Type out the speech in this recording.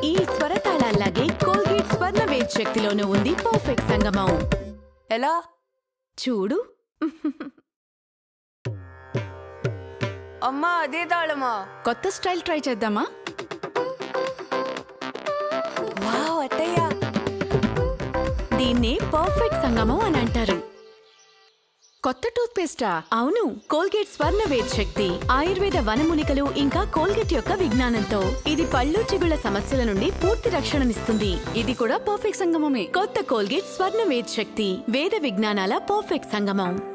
ఈ స్వరతాళాల్లాగే కోల్గేట్ స్వర్ణ వేద్ శక్తిలోనూ ఉంది పర్ఫెక్ట్ సంగమం ఎలా చూడు అమ్మా అదే తాళమా కొత్త స్టైల్ ట్రై చేద్దామా వావ్ అత్తయ్య దీన్నే పర్ఫెక్ట్ సంగమం అని అంటారు కొత్త టూత్ పేస్టా అవును కోల్గేట్ స్వర్ణ వేద్ శక్తి ఆయుర్వేద వనమూలికలు ఇంకా కోల్గేట్ యొక్క విజ్ఞానంతో ఇది పళ్ళు చిగుళ్ళ సమస్యల నుండి పూర్తి రక్షణనిస్తుంది ఇది కూడా పర్ఫెక్ట్ సంగమమే కొత్త కోల్గేట్ స్వర్ణ వేద్ శక్తి వేద విజ్ఞానాల పర్ఫెక్ట్ సంగమం